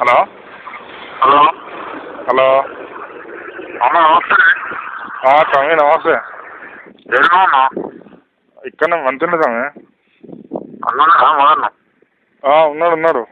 Hello hello hello అన్న నమస్తే స్వామి నమస్తే ఏడున్నా అన్న ఇక్కడ మంత్రి స్వామి అన్నాడా మొదన్న ఆ, ఉన్నాడు ఉన్నాడు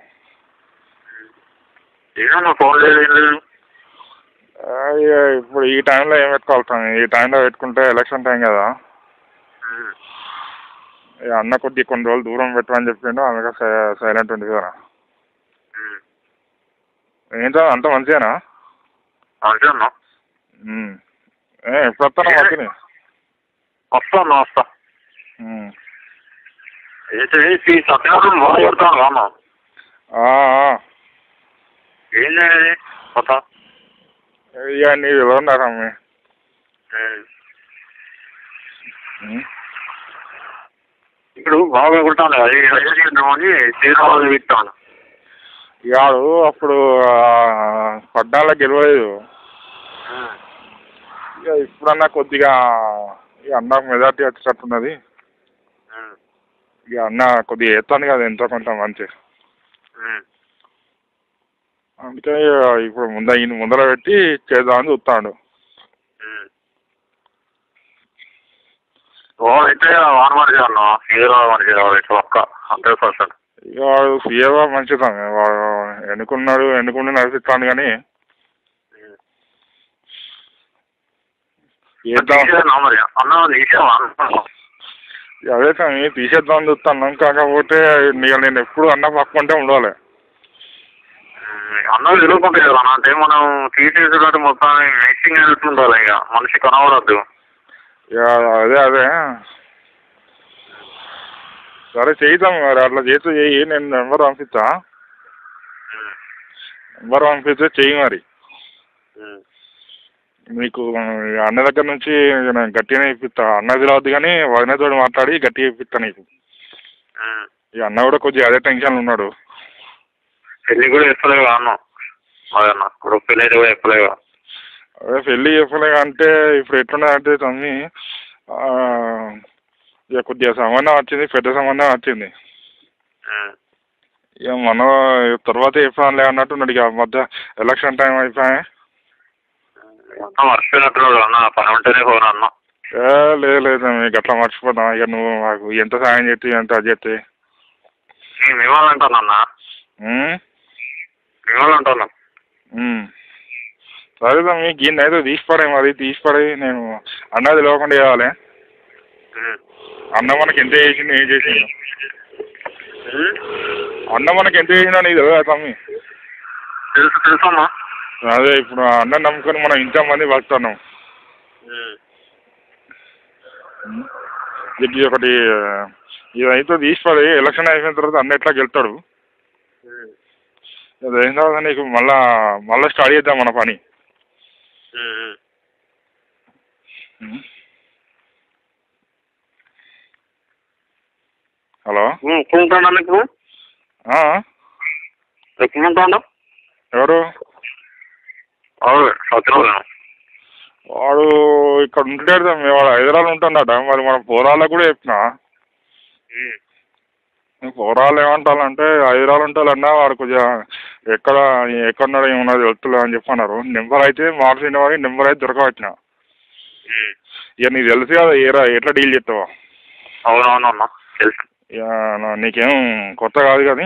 ఏమన్నా ఫోన్ లేదు ఏం లేదు ఆ, ఇక ఇప్పుడు ఈ టైంలో ఏం పెట్టుకోవాలి స్వామి ఈ టైంలో పెట్టుకుంటే ఎలక్షన్ టైం కదా ఉమ్. ఇక అన్న కొద్ది కొన్ని రోజులు దూరం పెట్టమని చెప్పిండు అందుకే సై- సైలెంట్ ఉంది కదా ఉమ్. ఏంటో అంత మంచిదేనా అంతే అన్న ఉమ్. ఏ ఎప్పుడు వస్తాను మంచిని వస్తా అన్న వస్తా ఉమ్. అయితే ఈ సత్యాగ్రహం బాగా కొడతాను అన్న ఆ, ఆ. ఏం చేయాలి కొత్త ఇక నీ విలువ స్వామి ఉమ్. ఉమ్. ఇప్పుడు బాగా కొడతాను అది అదే చేద్దామని శ్రీరాములు విత్తాను ఇవాడు అప్పుడు పడ్డాలో గెలవలేదు ఇక ఇప్పుడన్నా కొద్దిగా ఇక అన్న మెజార్టీ వచ్చేటట్టున్నది ఇక అన్న కొద్దిగా ఎత్తాను కదా ఎంతో కొంత మంచి అందుకే ఇక ఇప్పుడు ముంద ఈయన ముందర పెట్టి చేద్దామని చూస్తాడు అయితే వాన మనిషి అన్న శ్రీరామ మనిషి ఇట్లా ఒక్క హండ్రెడ్ పర్సెంట్ ఇక వాడు సీఏవా మంచిదాన్ని వాడు ఎన్నుకున్నాడు ఎన్నుకుని నడిపిస్తాను కానీ చేద్దాం తీసేనా మరి అన్న తీసేవా అదే కానీ తీసేద్దామని చూస్తాను కాకపోతే ఇక నేను ఎప్పుడు అన్న పక్కుంటే ఉండాలి అన్న తిరుగుకుంటే కదా అన్న అంటే మనం తీసేసేటట్టు మొత్తం మిక్సింగ్ ఉండాలి ఇక మనిషి కనబడద్దు ఇక అదే అదే సరే చేద్దాం మరి అట్లా చేస్తే చెయ్యి నేను నెంబర్ పంపిస్తా నెంబర్ పంపిస్తే చెయ్యి మరి మీకు ఇక అన్న దగ్గర నుంచి నేను గట్టిగానే ఇప్పిస్తా అన్న తెలియదు కానీ వదినతో మాట్లాడి గట్టిగా ఇప్పిస్తా నీకు ఇక అన్న కూడా కొద్దిగా అదే టెన్షన్ ఉన్నాడు పెళ్లి కూడా చెప్పలేవు అన్న అదన్న ఇప్పుడు పెళ్లి అయితే కూడా చెప్పలేవు అదే పెళ్ళి చెప్పలే అంటే ఇప్పుడు ఎట్లున్నదంటే తమ్మి ఆ, ఇక కొద్దిగా సంబంధం వచ్చింది పెద్ద సంబంధం వచ్చింది ఇక మన తర్వాత చెప్పానులే అన్నట్టున్నాడు ఇక మధ్య ఎలక్షన్ టైం అయిపోయాయి మొత్తం మర్చిపోయినట్టున్నాడు అన్న పని ఉంటేనే ఫోన్ అన్న ఏ లేదు లేదు మీకు అట్లా మర్చిపోతాం ఇక నువ్వు మాకు ఎంత సాయం చేస్తే ఎంత అది చేస్తే నేను ఇవ్వాలంటాను అన్న ఉమ్? ఇవ్వాలంటాను ఉమ్. సరే తమ్మి గిన్నె అయితే తీసిపడే మరి తీసిపడే నేను అన్నది లేకుండా చేయాలి అన్న మనకి ఎంత చేసిండు ఏం చేసిండు అన్న మనకి ఎంత చేసిండో నీకు తెలియదా తమ్మి తెలుసు తెలుసు అన్న అదే ఇప్పుడు ఆ అన్న నమ్ముకొని మనం ఇంతమంది బతున్నాం ఇది ఒకటి ఇదైతే తీసిపడి ఎలక్షన్ అయిపోయిన తర్వాత అన్న ఎట్లా గెలుతాడు అది అయిన తర్వాత నీకు మళ్ళా మళ్ళీ స్టార్ట్ చేద్దాం మన పని ఉమ్. హలో ఎప్పుడు ఉంటాడా మీకు ఆ? ఎప్పుడు ఉంటాడా ఎవరు అవును సత్యనారాయణ వాడు ఇక్కడ ఉంటున్నాడు తమ్మి వాడు హైదరాబాద్ ఉంటున్నాడ మరి మన పోరాళ్ళకు కూడా చెప్పిన పోరాలు ఏమంటారంటే హైదరాబాద్ ఉంటాలన్నా వాడు కొద్దిగా ఎక్కడ ఎక్కడున్నాడో ఏమన్నది వెళ్తులే అని చెప్పన్నారు నెంబర్ అయితే మార్చిన వాడి నెంబర్ అయితే దొరకవచ్చిన ఇక నీకు తెలుసు కదా ఏరా ఎట్లా డీల్ చేస్తావా అవునవును అన్న తెలుసు ఇక నా- నీకేం కొత్త కాదు కానీ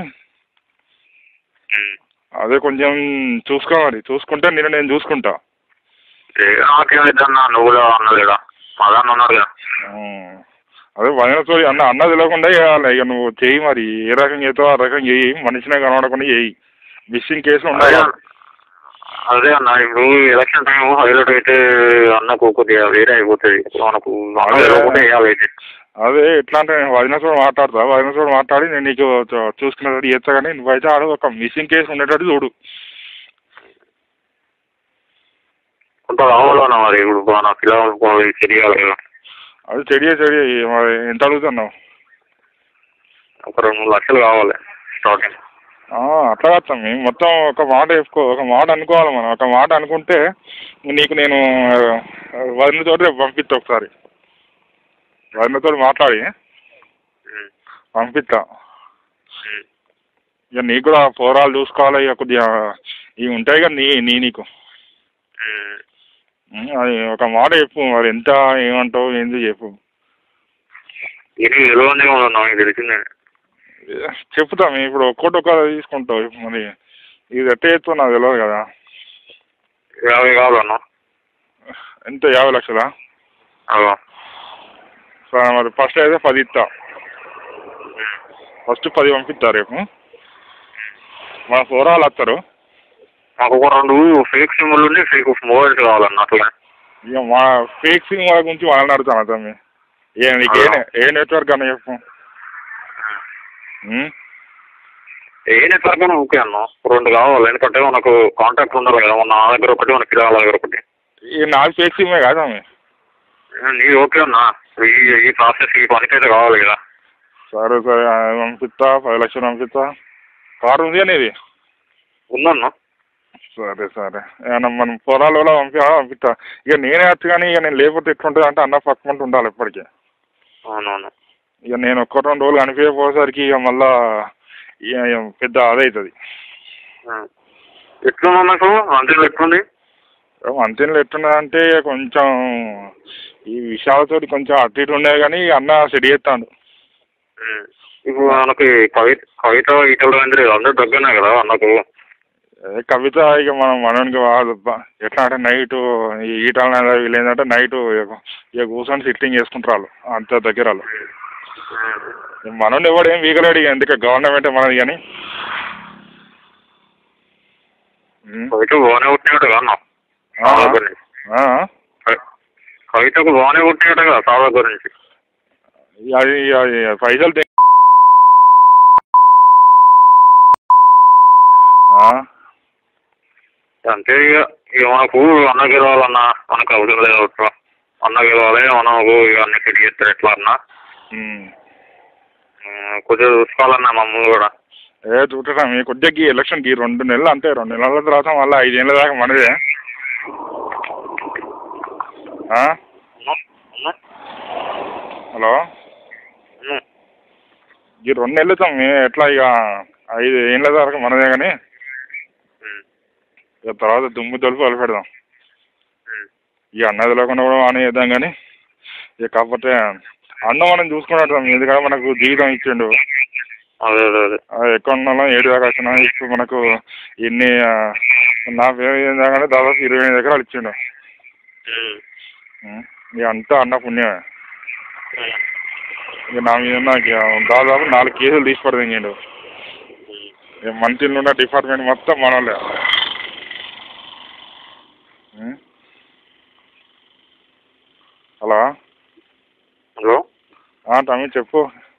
అదే కొంచెం చూసుకో మరి చూసుకుంటే నేను నేను చూసుకుంటా నాకేమైతే అన్న నువ్వు కూడా అన్నది కదా మదన్న ఉన్నాడు కదా ఉమ్. అదే వదిన స్టోరీ అన్న అన్న తెలియకుండా చేయాలి ఇక నువ్వు చెయ్యి మరి ఏ రకం చేస్తావు ఆ రకం చెయ్యి మనిషినే కనబడకుండా చెయ్యి మిస్సింగ్ కేసులు ఉన్నాయి అదే అదే అన్న ఇప్పుడు ఎలక్షన్ టైం హైలైట్ అయితే అన్నకు కొద్దిగా వేరే అయిపోతుంది మనకు అన్న తెలియకుండా వేయాలి అయితే అదే ఎట్లా అంటే నేను వదిన కూడా మాట్లాడతా వదిన కూడా మాట్లాడి నేను నీకు చూ- చూసుకునేటట్టు చేస్తా కానీ నువ్వైతే ఆడ ఒక మిస్సింగ్ కేసు ఉండేటట్టు చూడు కొంత కావాలన్నా మరి ఇప్పుడు మన పిల్లలు తెలియాలి కదా అది చెడియే చెడి మరి ఎంత అడుగుతున్నావు ఒక రెండు మూడు లక్షలు కావాలి స్టార్టింగ్ ఆ, అట్లా కాదు తమ్మి మొత్తం ఒక మాట చెప్పుకో ఒక మాట అనుకోవాలి మనం ఒక మాట అనుకుంటే నీకు నేను వదినతో రేపు పంపిస్తా ఒకసారి వదినతో మాట్లాడి పంపిస్తా ఇక నీకు కూడా పోరాలు చూసుకోవాలి ఇక కొద్దిగా ఇవి ఉంటాయి కదా నీ నీ నీకు ఉమ్. ఉమ్, అది ఒక మాట చెప్పు మరి ఎంత ఏమంటావు ఏంది చెప్పు ఇది విలువనే నాకు తెలిసిందే చెప్తాం ఇప్పుడు ఒక్కోటి ఒక్క తీసుకుంటావు మరి ఇది ఎట్ట చేస్తావు నాకు తెలియదు కదా యాభై కావాలన్నా ఎంత యాభై లక్షలా అలా సరే మరి ఫస్ట్ అయితే పది ఇస్తా ఫస్ట్ పది పంపిస్తా రేపు మన పోరాలు వస్తారు మాకు ఒక రెండు ఫేక్ సిమ్లు ఉండి ఫేక్ మొబైల్స్ కావాలన్న అట్లా ఇక మా ఫేక్ సిమ్ వాళ్ళ గురించి వాళ్ళని అడుగుతాను తమ్మి ఏ నీకు ఏ నె- ఏ నెట్వర్క్ అన్న చెప్పు ఉమ్? ఏ నెట్వర్క్ అయినా ఓకే అన్న రెండు కావాలి ఎందుకంటే మనకు కాంటాక్ట్ ఉండాలి కదా మన నా దగ్గర ఒకటి మన పిల్లల దగ్గర ఒకటి ఈ నాది ఫేక్ సిమే కాదు తమ్మి నీ ఓకే అన్న ఈ ఈ ప్రాసెస్ ఈ పనికి అయితే కావాలి కదా సరే సరే ఆ, పంపిస్తా పది లక్షలు పంపిస్తా కారు ఉంది అనేది ఉందన్న సరే సరే ఏమన్నా మనం పొలాలు కూడా పంపి పంపిస్తా ఇక నేనే వచ్చు కానీ ఇక నేను లేకపోతే ఎట్లుంటుంది అంటే అన్న పక్కమంటూ ఉండాలి ఎప్పటికీ అవునవును ఇక నేను ఒక్క రెండు రోజులు కనిపించకపోయేసరికి ఇక మళ్ళా ఇక ఇక పెద్ద అదవుతుంది ఎట్లుంది నాకు అంతే ఎట్లుంది అంతేనా ఎట్టున్నదంటే కొంచెం ఈ విషయాలతోటి కొంచెం అటు ఇటు ఉండేది కానీ అన్న సెట్ చేస్తాడు ఉమ్. ఇప్పుడు మనకి కవిత కవిత ఈటలు అందరూ అందరూ దగ్గరనే కదా అన్నకు ఏ కవిత ఇక మనం మనకి వాళ్ళ- ఎట్లా అంటే నైట్ ఈ ఈటాల వీళ్ళు ఏంటంటే నైట్ ఇక కూర్చొని సిట్టింగ్ చేసుకుంటారు వాళ్ళు అంత దగ్గర వాళ్ళు మనోని ఎవడు ఏం వీగలేడు ఇక ఎందుకు గవర్నమెంట్ మనది కానీ ఉమ్. కవిత బాగానే పుట్టినట్టు కదా అన్న ఆ, సాదా గురించి ఆ, కవి- కవితకు బాగానే పుట్టినట్టు కదా సాదా గురించి అది అది పైసలు తే- ఆ, అంతే ఇక ఇక మనకు అన్న గెలవాలన్న మనకు అవసరం లేదు అవసరం అన్న గెలవాలి మనకు ఇక అన్ని సెట్ చేస్తారు ఎట్లా అన్న ఉమ్. ఉమ్, కొద్దిగా చూసుకోవాలన్న మమ్మల్ని కూడా ఏ చూడటం ఈ కొద్దిగా ఈ ఎలక్షన్ ఈ రెండు నెలలు అంతే రెండు నెలల తర్వాత మళ్ళీ ఐదేళ్ళ దాకా మనదే ఆ? అన్న? అన్న? హలో అన్న? ఈ రెండు నెలలు తమ్మి ఎట్లా ఇక ఐదు ఏళ్ళ దాకా మనదే కానీ ఉమ్, ఇక తర్వాత దుమ్ము తలుపు వదిలి పెడదాం ఉమ్. ఇక అన్నది లేకుండా కూడా ఆన్ చేద్దాం కానీ ఇక కాకపోతే అన్న మనం చూసుకున్నట్టు ఎందుకంటే మనకు జీవితం ఇచ్చిండు అదే అదే అదే అది ఎక్కడ ఉన్నాలో ఏడు దాకా వచ్చినా ఇప్పుడు మనకు ఇన్ని ఆ, నా పేరు ఏంటంటే దాదాపు ఇరవై ఎనిమిది ఎకరాలు ఇచ్చిండు ఉమ్, ఉం. ఇక అంతా అన్న పుణ్యమే ఉమ్, ఇక నా మీద ఉన్న ఇక దాదాపు నాలుగు కేసులు తీసి పడదింగిండు ఉమ్. ఇక మంత్రిలో ఉన్న డిపార్ట్మెంట్ మొత్తం మన వాళ్ళే ఉం. హలో హలో ఆ, తమ్మి చెప్పు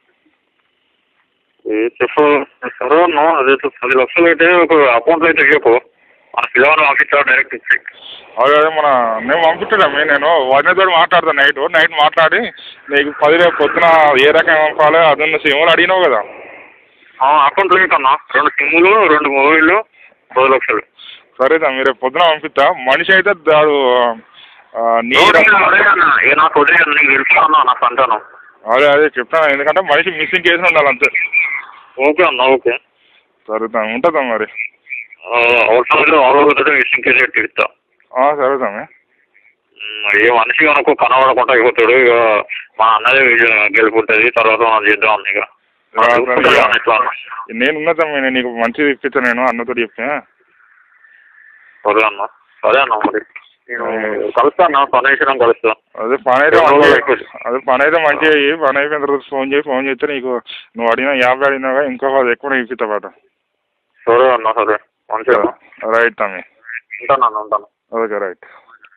ఏ చెప్పు సరే అన్న అదే పది లక్షలు అయితే ఒక అకౌంట్లో అయితే చెప్పు మన పిల్లవాడిని పంపించాలి డైరెక్ట్ ఇచ్చి అదే అదే మన నేను పంపించడమే నేను వదినతో మాట్లాడతాను నైట్ నైట్ మాట్లాడి నీకు పది రేపు పొద్దున ఏ రకం పంపాలి అదన్న సిమ్లు అడిగినావు కదా అకౌంట్లో ఏంటన్నా రెండు సిమ్ములు రెండు మొబైళ్ళు పది లక్షలు సరే తమ్మి రేపు పొద్దున పంపిస్తా మనిషి అయితే దాడు ఆ, నీ అదే అన్న ఏ నాకు వదిలే అన్న నీకు తెలుసు అన్న నా సంతానం అదే అదే చెప్తాను ఎందుకంటే మనిషి మిస్సింగ్ కేసు ఉండాలి అంతే ఓకే అన్న ఓకే సరే తమ్మి ఉంటుందా మరి ఆ, అవసరం లేదు ఆలోచన విషయం కేసు పెట్టి ఇస్తా ఆ, సరే తమ్మి ఉమ్, ఏ మనిషి కనుక కనబడకుండా అయిపోతాడు ఇక మా అన్నదే విజయం గెలుపుంటుంది తర్వాత మనం చేద్దాం అన్న ఇక మనం ఆ, చూసుకుంటాం సరే. అన్న ఇట్లా అన్న. నేను ఉన్నా తమ్మి నేను నీకు మంచిది ఇప్పిస్తాను నేను అన్నతో చెప్తే సరే అన్న సరే అన్న మరి నేను కలుస్తాను పని అయినా కలుస్తా అదే పని అయితే రెండు రోజులు మంచిగా అయిపోయింది. అదే పని అయితే మంచిగా చెయ్యి పని అయిపోయిన తర్వాత ఫోన్ చేయి ఫోన్ చేస్తే నీకు నువ్వు అడిగిన యాభై అడిగినాగా ఇంకో పది ఎక్కువ ఇప్పిస్తా పాట సరే అన్న సరే మంచిగా రైట్ తమ్మి ఉంటాను అన్న ఉంటాను okay right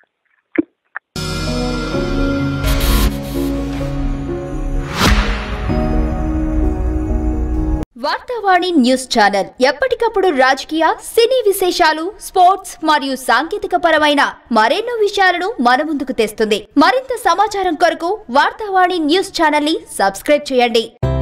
Vartavani news channel ఎప్పటికప్పుడు రాజకీయ సినీ విశేషాలు స్పోర్ట్స్ మరియు సాంకేతిక పరమైన మరెన్నో విషయాలను మన ముందుకు తెస్తుంది మరింత సమాచారం కొరకు వార్తావాణి న్యూస్ ఛానల్ ని సబ్స్క్రైబ్ చేయండి